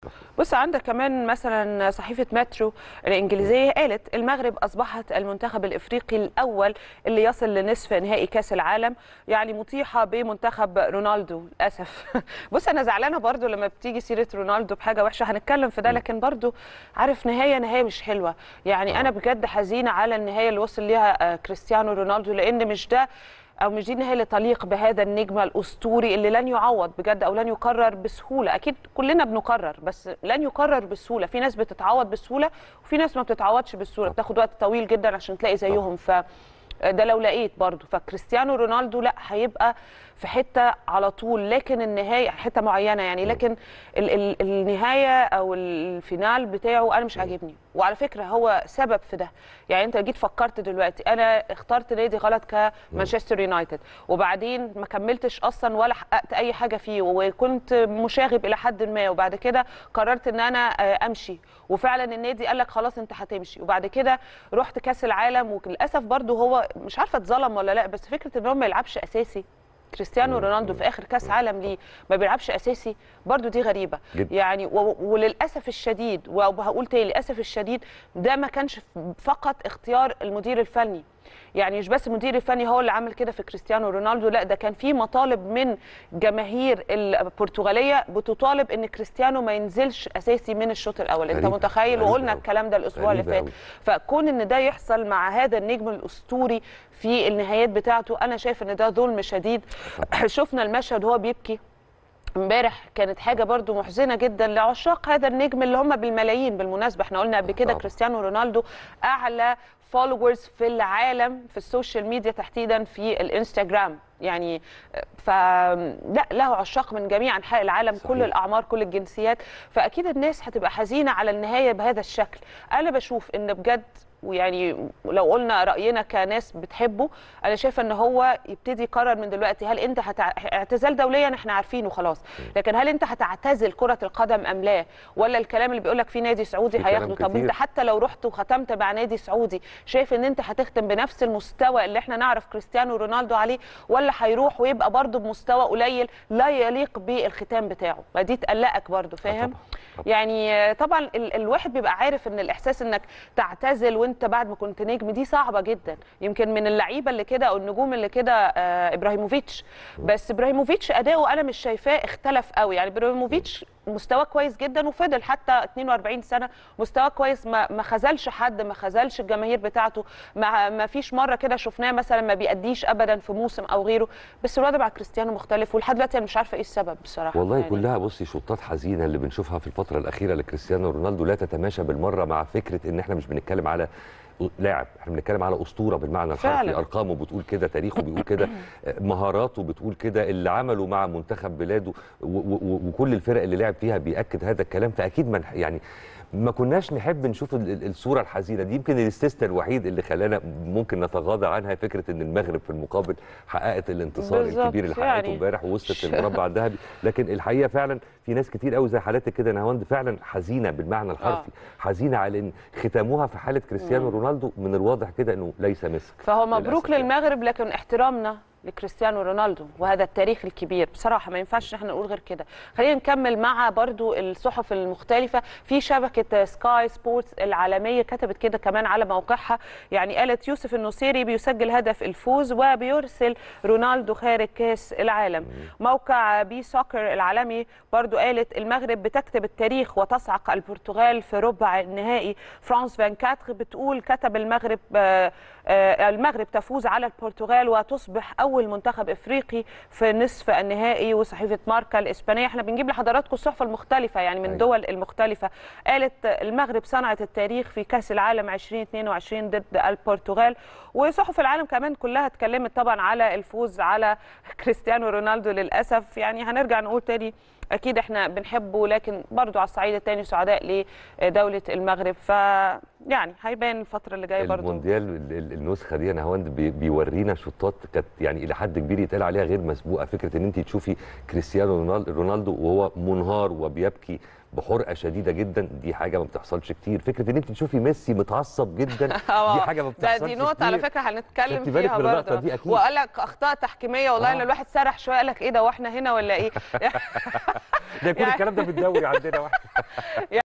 بص عندك كمان مثلا صحيفه مترو الانجليزيه قالت المغرب اصبحت المنتخب الافريقي الاول اللي يصل لنصف نهائي كاس العالم يعني مطيحه بمنتخب رونالدو للاسف بص انا زعلانه برضو لما بتيجي سيره رونالدو بحاجه وحشه هنتكلم في ده لكن برضو عارف نهايه نهايه مش حلوه يعني انا بجد حزينه على النهايه اللي وصل ليها آه، كريستيانو رونالدو لان مش ده او مش دي النهايه اللي تليق بهذا النجم الاسطوري اللي لن يعوض بجد او لن يكرر بسهوله اكيد كلنا بنكرر بس لن يكرر بسهوله في ناس بتتعوض بسهوله وفي ناس ما بتتعوضش بسهوله بتاخد وقت طويل جدا عشان تلاقي زيهم ف ده لو لقيت برضو فكريستيانو رونالدو لا هيبقى في حته على طول لكن النهايه حته معينه يعني لكن ال ال النهايه او الفينال بتاعه انا مش عاجبني وعلى فكره هو سبب في ده يعني انت جيت فكرت دلوقتي انا اخترت نادي غلط كمانشستر يونايتد وبعدين ما كملتش اصلا ولا حققت اي حاجه فيه وكنت مشاغب الى حد ما وبعد كده قررت ان انا آه، امشي وفعلا النادي قال لك خلاص انت هتمشي وبعد كده رحت كاس العالم وللاسف برضو هو مش عارفه اتظلم ولا لا بس فكره ان هو ما يلعبش اساسي كريستيانو رونالدو في اخر كاس عالم ليه ما بيلعبش اساسي برضو دي غريبه جدا. يعني و- وللاسف الشديد وهقول تاني للاسف الشديد ده ما كانش فقط اختيار المدير الفني يعني مش بس المدير الفني هو اللي عمل كده في كريستيانو رونالدو لا ده كان في مطالب من جماهير البرتغاليه بتطالب ان كريستيانو ما ينزلش اساسي من الشوط الاول انت غريبة، متخيل غريبة وقلنا أوي. الكلام ده الاسبوع اللي غريبة فات أوي. فكون ان ده يحصل مع هذا النجم الاسطوري في النهايات بتاعته انا شايف ان ده ظلم شديد شفنا المشهد وهو بيبكي امبارح كانت حاجه برضو محزنه جدا لعشاق هذا النجم اللي هم بالملايين بالمناسبه ااحنا قلنا قبل كده طبعا. كريستيانو رونالدو اعلى فولورز في العالم في السوشيال ميديا تحديدا في الانستغرام يعني فلا له عشاق من جميع انحاء العالم صحيح. كل الاعمار كل الجنسيات فاكيد الناس هتبقى حزينه على النهايه بهذا الشكل انا بشوف ان بجد ويعني لو قلنا راينا كناس بتحبه انا شايفه ان هو يبتدي يقرر من دلوقتي هل انت هتع... اعتزال دوليا احنا عارفينه خلاص لكن هل انت هتعتزل كره القدم ام لا ولا الكلام اللي بيقول لك في نادي سعودي في كلام هياخده طب كتير. انت حتى لو رحت وختمت مع نادي سعودي شايف ان انت هتختم بنفس المستوى اللي احنا نعرف كريستيانو رونالدو عليه ولا هيروح ويبقى برضه بمستوى قليل لا يليق بالختام بتاعه ما دي تقلقك برضه فاهم طبعاً، طبعاً. يعني آه، طبعا ال الواحد بيبقى عارف ان الاحساس انك تعتزل وانت بعد ما كنت نجم دي صعبه جدا يمكن من اللعيبه اللي كده او النجوم اللي كده آه ابراهيموفيتش بس ابراهيموفيتش اداؤه انا مش شايفاه اختلف قوي يعني ابراهيموفيتش مستواه كويس جدا وفضل حتى 42 سنه مستواه كويس ما ما خذلش حد ما خذلش الجماهير بتاعته ما ما فيش مره كده شفناه مثلا ما بيأديش ابدا في موسم او غيره بس الوضع مع كريستيانو مختلف ولحد دلوقتي انا مش عارفه ايه السبب بصراحه والله يعني. كلها بصي شطات حزينه اللي بنشوفها في الفتره الاخيره لكريستيانو رونالدو لا تتماشى بالمره مع فكره ان احنا مش بنتكلم على لاعب احنا بنتكلم على اسطوره بالمعنى الحرفي فعلا. ارقامه بتقول كده تاريخه بيقول كده مهاراته بتقول كده اللي عمله مع منتخب بلاده و- و- و- وكل الفرق اللي لعب فيها بياكد هذا الكلام فاكيد من يعني ما كناش نحب نشوف ال- ال- الصوره الحزينه دي يمكن الاستثناء الوحيد اللي خلانا ممكن نتغاضى عنها فكره ان المغرب في المقابل حققت الانتصار بالظبط، الكبير اللي حققته يعني. امبارح ووصلت للمربع الذهبي لكن الحقيقه فعلا في ناس كتير قوي زي حالاتك كده نهاوند فعلا حزينه بالمعنى الحرفي حزينه على ان ختامها في حاله كريستيانو رونالدو من الواضح كده انه ليس مسك فهو مبروك للأسف يعني. للمغرب لكن احترامنا لكريستيانو رونالدو وهذا التاريخ الكبير بصراحه ما ينفعش احنا نقول غير كده خلينا نكمل مع برضو الصحف المختلفه في شبكه سكاي سبورتس العالميه كتبت كده كمان على موقعها يعني قالت يوسف النصيري بيسجل هدف الفوز وبيرسل رونالدو خارج كاس العالم موقع بي سوكر العالمي برضو قالت المغرب بتكتب التاريخ وتصعق البرتغال في ربع النهائي فرانس 24 بتقول كتب المغرب آه، آه، المغرب تفوز على البرتغال وتصبح اول منتخب افريقي في نصف النهائي وصحيفه ماركا الاسبانيه احنا بنجيب لحضراتكم الصحف المختلفه يعني من أيوة. الدول المختلفه قالت المغرب صنعت التاريخ في كاس العالم 2022 ضد البرتغال وصحف العالم كمان كلها اتكلمت طبعا على الفوز على كريستيانو رونالدو للاسف يعني هنرجع نقول تاني اكيد احنا بنحبه لكن برضو على الصعيد الثاني سعداء لدوله المغرب ف يعني هيبان الفتره اللي جايه برضو المونديال ال- ال- النسخه دي يا نهاوند بي- بيورينا شطات كانت يعني الى حد كبير يتقال عليها غير مسبوقه فكره ان انت تشوفي كريستيانو رونال- رونالدو وهو منهار وبيبكي بحرقه شديده جدا دي حاجه ما بتحصلش كتير فكره ان انت تشوفي ميسي متعصب جدا آه، دي حاجه ما ده بتحصلش دي نقطة على كتير. فكرة هنتكلم خدتي بالك فيها من اللقطة برضه دي أكيد. وقال لك أخطاء تحكيمية والله إن آه. الواحد سرح شوية قال لك إيه ده وإحنا هنا ولا إيه ده كل يعني- الكلام ده في الدوري عندنا واحد